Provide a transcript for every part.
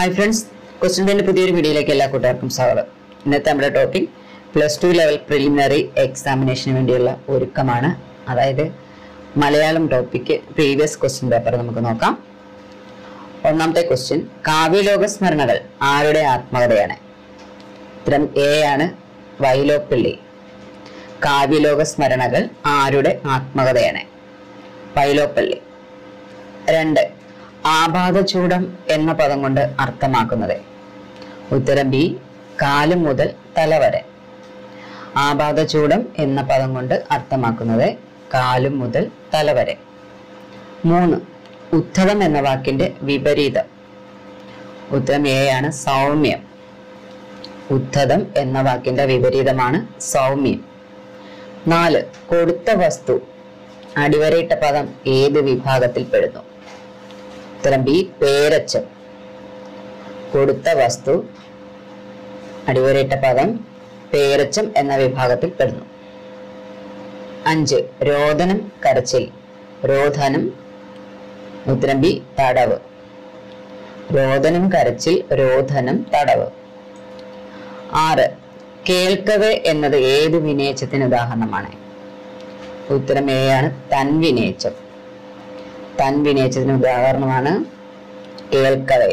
hi friends question ബാങ്കിന്റെ പുതിയൊരു വീഡിയോയിലേക്ക് എല്ലാ കൂട്ടുകാർക്കും സ്വാഗതം ഇന്നത്തെ നമ്മുടെ topic plus two level preliminary എക്സാമിനേഷന് വേണ്ടിയുള്ള ഒരുക്കമാണ് അതായത് Malayalam topic previous question paper നമുക്ക് നോക്കാം ഒന്നാമത്തെ ക്വസ്റ്റ്യൻ കാവ്യലോക സ്മരണകൾ ആരുടെ ആത്മകഥയാണ് ഉത്തരം എ ആണ് വൈലോപ്പിള്ളി കാവ്യലോക സ്മരണകൾ ആരുടെ ആത്മകഥയാണ് വൈലോപ്പള്ളി രണ്ട് ആപാദചൂടം എന്ന പദം കൊണ്ട് അർത്ഥമാക്കുന്നത് ഉത്തരം ബി കാല് മുതൽ തല വരെ ആപാദചൂടം എന്ന പദം കൊണ്ട് അർത്ഥമാക്കുന്നത് കാലും മുതൽ തല വരെ മൂന്ന് ഉദ്ധതം എന്ന വാക്കിന്റെ വിപരീതം ഉത്തരം എ ആണ് സൗമ്യം ഉദ്ധതം എന്ന വാക്കിന്റെ വിപരീതമാണ് സൗമ്യം നാല് കൊടുത്ത വസ്തു അടിവരയിട്ട പദം ഏത് വിഭാഗത്തിൽ പെടുന്നു ഉത്തരം ബി പേരച്ചം കൊടുത്ത വസ്തു അടിവരയിട്ട പദം പേരച്ചം എന്ന വിഭാഗത്തിൽ പെടുന്നു അഞ്ച് രോദനം കരച്ചിൽ രോധനം ഉത്തരം ബി തടവ് രോദനം കരച്ചിൽ രോധനം തടവ് ആറ് കേൾക്കവേ എന്നത് ഏത് വിനേച്ചത്തിന് ഉദാഹരണമാണ് ഉത്തരം എ ആണ് തൻവിനേച്ചം തൻവിനേച്ചത്തിന് ഉദാഹരണമാണ് കേൾക്കവേ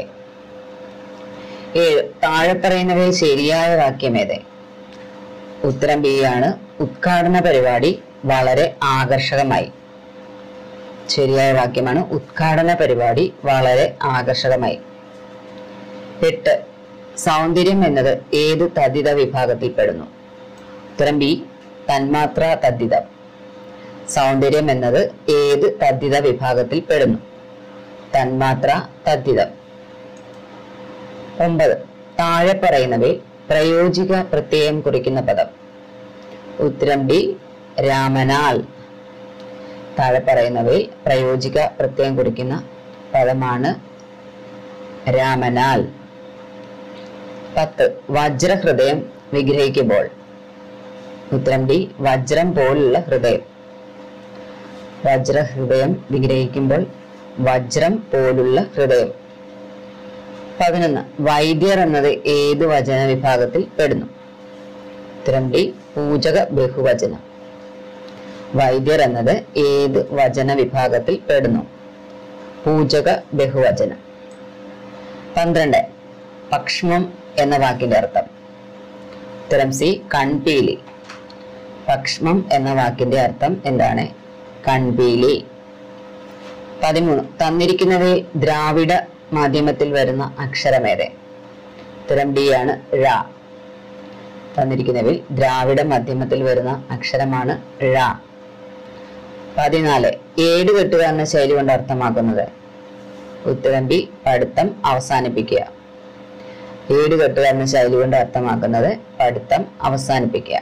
ഏഴ് താഴെ പറയുന്നവയിൽ ശരിയായ വാക്യം ഏത് ഉത്തരം ബി ആണ് ഉദ്ഘാടന പരിപാടി വളരെ ആകർഷകമായി ശരിയായ വാക്യമാണ് ഉദ്ഘാടന പരിപാടി വളരെ ആകർഷകമായി എട്ട് സൗന്ദര്യം എന്നത് ഏത് തദ്ധിത വിഭാഗത്തിൽ പെടുന്നു ഉത്തരം ബി തന്മാത്ര തദ്ധിതം സൗന്ദര്യം എന്നത് ഏത് തദ്ധിത വിഭാഗത്തിൽ പെടുന്നു തന്മാത്ര തദ്ധിതം ഒമ്പത് താഴെ പറയുന്നവയിൽ പ്രയോജിക പ്രത്യയം കുറിക്കുന്ന പദം ഉത്തരം ബി രാമനാൽ താഴെ പറയുന്നവയിൽ പ്രയോജിക പ്രത്യയം കുറിക്കുന്ന പദമാണ് രാമനാൽ പത്ത് വജ്രഹൃദയം വിഗ്രഹിക്കുമ്പോൾ ഉത്തരം ഡി വജ്രം പോലുള്ള ഹൃദയം വജ്രഹൃദയം വിഗ്രഹിക്കുമ്പോൾ വജ്രം പോലുള്ള ഹൃദയം പതിനൊന്ന് വൈദ്യർ എന്നത് ഏത് വചന വിഭാഗത്തിൽ പെടുന്നു ഉത്തരം ഡി പൂജക ബഹുവചനം വൈദ്യർ എന്നത് ഏത് വചന വിഭാഗത്തിൽ പെടുന്നു പൂജക ബഹുവചനം പന്ത്രണ്ട് പക്ഷ്മം എന്ന വാക്കിന്റെ അർത്ഥം ഉത്തരം സി കൺപീലി പക്ഷ്മം എന്ന വാക്കിന്റെ അർത്ഥം എന്താണ് കൺപീലി പതിമൂന്ന് തന്നിരിക്കുന്നവയിൽ ദ്രാവിഡ മാധ്യമത്തിൽ വരുന്ന അക്ഷരമേത് ഉത്തരം ഡി ആണ് ഴ തന്നിരിക്കുന്നവയിൽ ദ്രാവിഡ മാധ്യമത്തിൽ വരുന്ന അക്ഷരമാണ് ഴ പതിനാല് ഏട് കെട്ടുക എന്ന ശൈലി കൊണ്ട് അർത്ഥമാക്കുന്നത് ഉത്തരം ബി പഠിത്തം അവസാനിപ്പിക്കുക ഏട് കെട്ടുക എന്ന ശൈലി കൊണ്ട് അർത്ഥമാക്കുന്നത് പഠിത്തം അവസാനിപ്പിക്കുക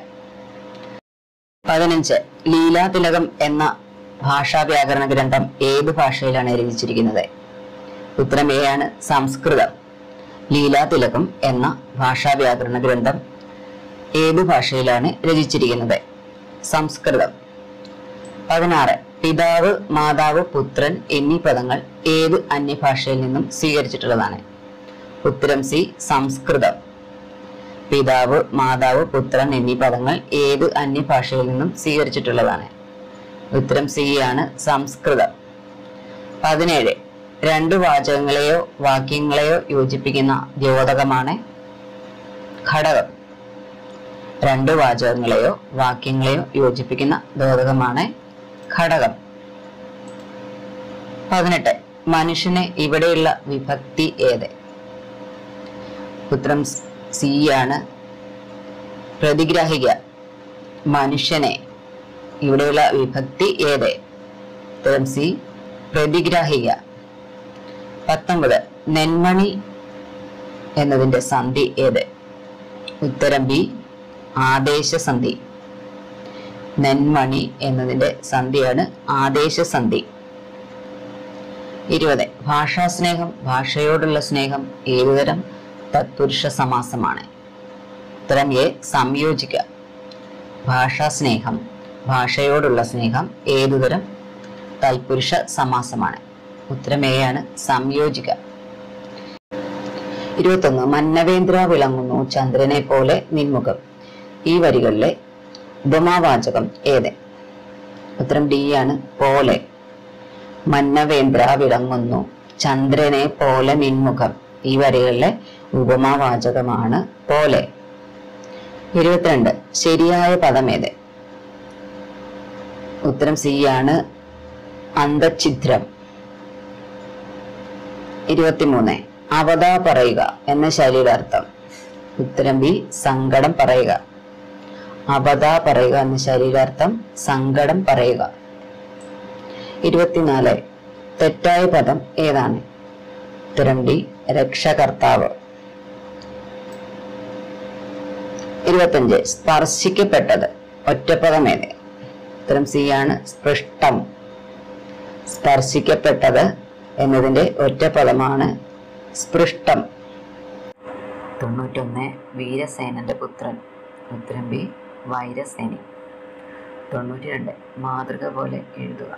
പതിനഞ്ച് ലീലാതിലകം എന്ന ഭാഷാ വ്യാകരണ ഗ്രന്ഥം ഏത് ഭാഷയിലാണ് രചിച്ചിരിക്കുന്നത് ഉത്തരം എ ആണ് സംസ്കൃതം ലീലാതിലകം എന്ന ഭാഷാ വ്യാകരണ ഗ്രന്ഥം ഏത് ഭാഷയിലാണ് രചിച്ചിരിക്കുന്നത് സംസ്കൃതം പതിനാറ് പിതാവ് മാതാവ് പുത്രൻ എന്നീ പദങ്ങൾ ഏത് അന്യഭാഷയിൽ നിന്നും സ്വീകരിച്ചിട്ടുള്ളതാണ് ഉത്തരം സി സംസ്കൃതം പിതാവ് മാതാവ് പുത്രൻ എന്നീ പദങ്ങൾ ഏത് അന്യഭാഷയിൽ നിന്നും സ്വീകരിച്ചിട്ടുള്ളതാണ് ഉത്തരം സി ആണ് സംസ്കൃതം പതിനേഴ് രണ്ട് വാചകങ്ങളെയോ വാക്യങ്ങളെയോ യോജിപ്പിക്കുന്ന ദ്യോതകമാണ് ഘടകം രണ്ട് വാചകങ്ങളെയോ വാക്യങ്ങളെയോ യോജിപ്പിക്കുന്ന ദ്യോതകമാണ് ഘടകം പതിനെട്ട് മനുഷ്യന് ഇവിടെയുള്ള വിഭക്തി ഏത് ഉത്തരം സി ആണ് പ്രതിഗ്രാഹിക മനുഷ്യനെ ഇവിടെയുള്ള വിഭക്തി ഏത് ഉത്തരം സി പ്രതിഗ്രാഹിക പത്തൊമ്പത് നെന്മണി എന്നതിന്റെ സന്ധി ഏത് ഉത്തരം ബി ആദേശസന്ധി നെന്മണി എന്നതിന്റെ സന്ധിയാണ് ആദേശസന്ധി ഇരുപത് ഭാഷാസ്നേഹം ഭാഷയോടുള്ള സ്നേഹം ഏതുതരം തത്പുരുഷ സമാസമാണ് ഉത്തരം എ സംയോജിക ഭാഷാസ്നേഹം ഭാഷയോടുള്ള സ്നേഹം ഏതുതരം തൽപുരുഷ സമാസമാണ് ഉത്തരം എ ആണ് സംയോജിക ഇരുപത്തൊന്ന് മന്നവേന്ദ്ര വിളങ്ങുന്നു ചന്ദ്രനെ പോലെ നിൻമുഖം ഈ വരികളിലെ ഉപമാവാചകം ഏത് ഉത്തരം ഡി ആണ് പോലെ മന്നവേന്ദ്ര വിളങ്ങുന്നു ചന്ദ്രനെ പോലെ നിൻമുഖം ഈ വരികളിലെ ഉപമാവാചകമാണ് പോലെ ഇരുപത്തിരണ്ട് ശരിയായ പദം ഏത് ഉത്തരം സി ആണ് അന്തഛിദ്രം ഇരുപത്തിമൂന്ന് അവതാ പറയുക എന്ന ശൈലിയുടെ അർത്ഥം ഉത്തരം ബി സങ്കടം പറയുക അവതാ പറയുക എന്ന ശൈലിയുടെ അർത്ഥം സങ്കടം പറയുക ഇരുപത്തിനാല് തെറ്റായ പദം ഏതാണ് ഉത്തരം ഡി രക്ഷകർത്താവ് ഇരുപത്തഞ്ച് സ്പർശിക്കപ്പെട്ടത് ഒറ്റപ്പദം ഏത് ഉത്തരം സി ആണ് സ്പൃഷ്ടം സ്പർശിക്കപ്പെട്ടത് എന്നതിന്റെ ഒറ്റപ്പദമാണ് സ്പൃഷ്ടം തൊണ്ണൂറ്റൊന്ന് വീരസേനന്റെ പുത്രൻ ഉത്തരം ബി വൈരസേനി തൊണ്ണൂറ്റി രണ്ട് മാതൃക പോലെ എഴുതുക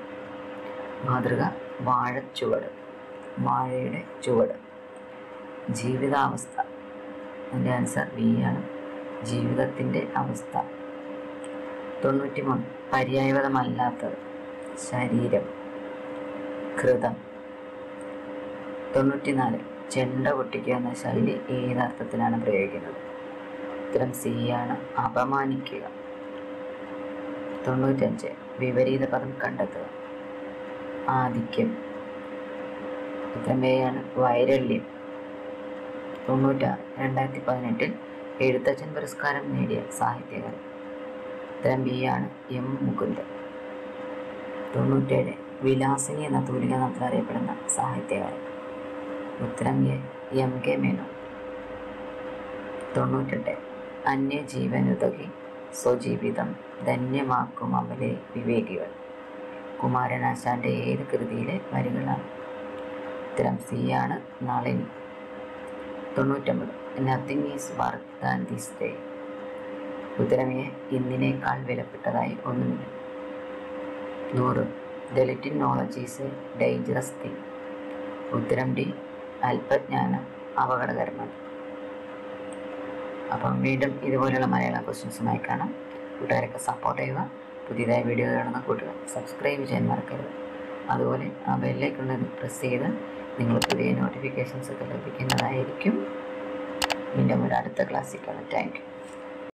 മാതൃക വാഴച്ചുവട് വാഴയുടെ ചുവട് ജീവിതാവസ്ഥ എൻ്റെ ആൻസർ ബി ആണ് ജീവിതത്തിൻ്റെ അവസ്ഥ തൊണ്ണൂറ്റി മൂന്ന് പര്യായപദമല്ലാത്തത് ശരീരം കൃതം തൊണ്ണൂറ്റിനാല് ചെണ്ട പൊട്ടിക്കുക എന്ന ശൈലി ഏതർത്ഥത്തിലാണ് പ്രയോഗിക്കുന്നത് ഉത്തരം സി ആണ് അപമാനിക്കുക തൊണ്ണൂറ്റഞ്ച് വിപരീത പദം കണ്ടെത്തുക ആധിക്യം ഉത്തരം എ ആണ് വൈരല്യം തൊണ്ണൂറ്റാറ് രണ്ടായിരത്തി പതിനെട്ടിൽ എഴുത്തച്ഛൻ പുരസ്കാരം നേടിയ സാഹിത്യകാരൻ ഉത്തരം ബി ആണ് എം മുകുന്ദൻ തൊണ്ണൂറ്റേഴ് വിലാസിനി എന്ന തൂലിക നാമത്തിൽ അറിയപ്പെടുന്ന സാഹിത്യകാരൻ ഉത്തരം എ എം കെ മേനോൻ തൊണ്ണൂറ്റെട്ട് അന്യജീവനുതകി സ്വജീവിതം ധന്യമാക്കും അമലെ വിവേകികൾ കുമാരനാശാന്റെ ഏത് കൃതിയിലെ വരികളാണ് ഉത്തരം സി ആണ് നളിനി തൊണ്ണൂറ്റൊമ്പത് nothing is work than this day ഉത്തരമേ ഇന്നിനേക്കാൾ വിലപ്പെട്ടതായി ഒന്നുമില്ല നൂറ് the little knowledge is a dangerous thing ഉത്തരം ഡി അല്പജ്ഞാനം അപകടകരമാണ് അപ്പം വീണ്ടും ഇതുപോലെയുള്ള മലയാളം ക്വസ്റ്റ്യൻസുമായി കാണാം കൂട്ടുകാരൊക്കെ സപ്പോർട്ട് ചെയ്യുക പുതിയതായ വീഡിയോ കാണുന്ന കൂട്ടുകാർ സബ്സ്ക്രൈബ് ചെയ്യാൻ മറക്കരുത് അതുപോലെ ആ ബെല്ലേക്കുള്ളത് പ്രസ് ചെയ്ത് നിങ്ങൾ പുതിയ നോട്ടിഫിക്കേഷൻസ് ഒക്കെ ലഭിക്കുന്നതായിരിക്കും വീണ്ടും ഒരു അടുത്ത ക്ലാസ്സിൽ കാണാം താങ്ക് യു